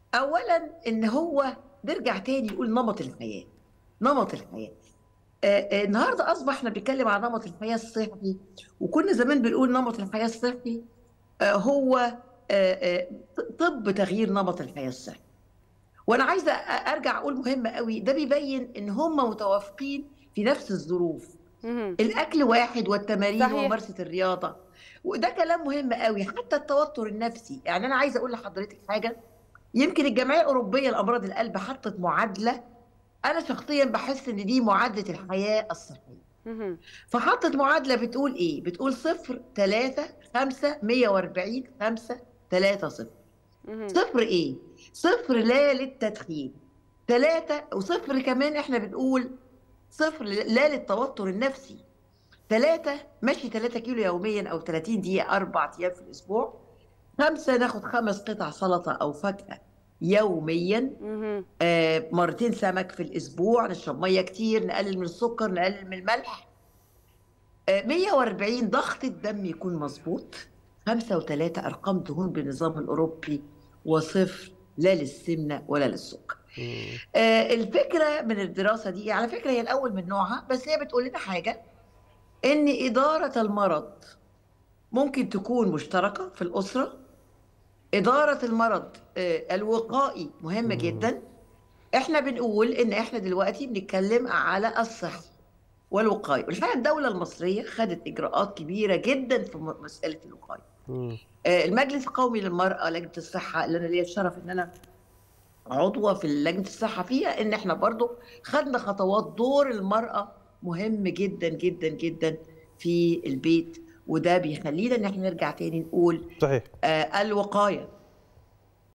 اولا ان هو نرجع تاني نقول نمط الحياه نمط الحياه آه، آه، النهارده اصبح احنا بنتكلم عن نمط الحياه الصحي وكنا زمان بنقول نمط الحياه الصحي آه، هو آه، آه، طب تغيير نمط الحياه الصحي وانا عايزه أ- ارجع اقول مهم قوي ده بيبين ان هم متوافقين في نفس الظروف مهم. الاكل واحد والتمارين صحيح. وممارسه الرياضه وده كلام مهم قوي حتى التوتر النفسي يعني انا عايزه اقول لحضرتك حاجه يمكن الجمعيه الاوروبيه لامراض القلب حطت معادله انا شخصيا بحس ان دي معادله الحياه الصحيه مهم. فحطت معادله بتقول ايه بتقول صفر ثلاثة خمسة 140 5 3 صفر مهم. صفر ايه صفر لا للتدخين ثلاثة وصفر كمان احنا بنقول صفر لا للتوتر النفسي ثلاثة مشي 3 كيلو يوميا او 30 دقيقة اربع ايام في الاسبوع خمسة ناخد خمس قطع سلطة او فاكهة يوميا مهم. آه، مرتين سمك في الاسبوع نشرب ميه كتير نقلل من السكر نقلل من الملح آه، 140 ضغط الدم يكون مظبوط خمسة وثلاثة أرقام دهون بالنظام الأوروبي وصفر لا للسمنة ولا للسكر آه، الفكرة من الدراسة دي على فكرة هي الأول من نوعها بس هي بتقول لنا حاجة إن إدارة المرض ممكن تكون مشتركة في الأسرة إدارة المرض آه، الوقائي مهمة جدا احنا بنقول ان احنا دلوقتي بنتكلم على الصحة والوقاية والحقيقة الدولة المصرية خدت إجراءات كبيرة جدا في م- مسألة الوقاية آه، المجلس القومي للمرأة لجنة الصحة اللي أنا ليا الشرف إن أنا عضوة في لجنة الصحة فيها إن إحنا برضو خدنا خطوات دور المرأة مهم جدا جدا جدا في البيت وده بيخلينا إن إحنا نرجع تاني نقول صحيح آه، الوقاية